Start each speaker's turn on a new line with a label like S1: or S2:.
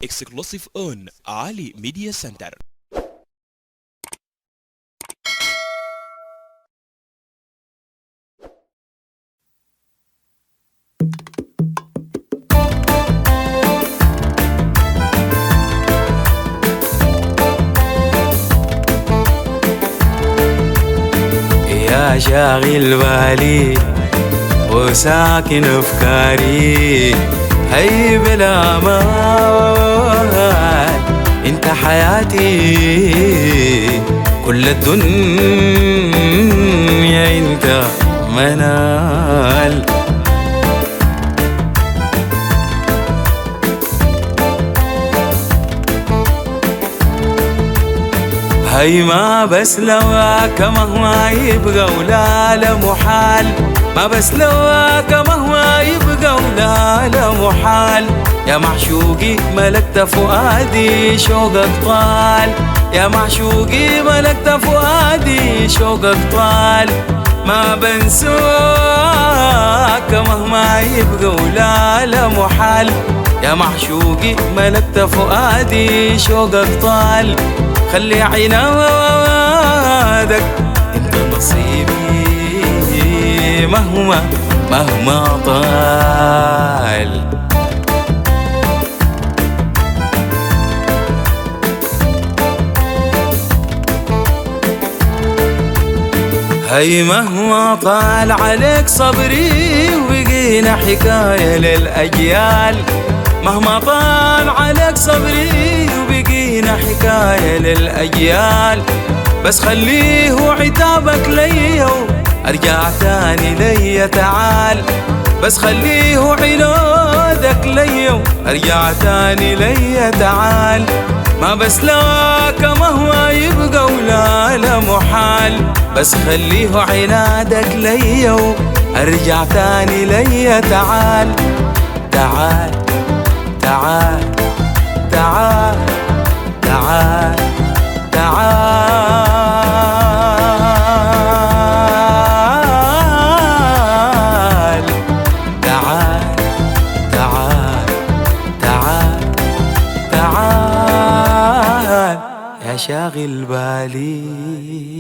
S1: exclusive on Ali Media Center.
S2: يا شاغل بالي وساكن افكاري هي بلا مال انت حياتي كل الدنيا انت منال هي ما بس لواك مهما يبقى ولا لا محال ما بس لواك مهما يبقى ولا لا محال يا معشوقي ملكت فؤادي شوقك طال يا معشوقي ملكت فؤادي شوقك طال ما بنساك مهما يبقى ولا لا محال يا معشوقي ملكت فؤادي شوقك طال خلي عنادك انت نصيبي مهما مهما طال هي مهما طال عليك صبري وبقينا حكاية للأجيال مهما طال عليك صبري وبقينا حكاية للأجيال بس خليه عتابك ليا أرجع تاني ليا تعال بس خليه عنادك ليا أرجع تاني ليا تعال ما بس لك مهما يبقى ولا لا محال بس خليه عنادك ليا أرجع تاني ليا تعال تعال تعال تعال تعال تعال تعال تعال تعال تعال يا شاغل بالي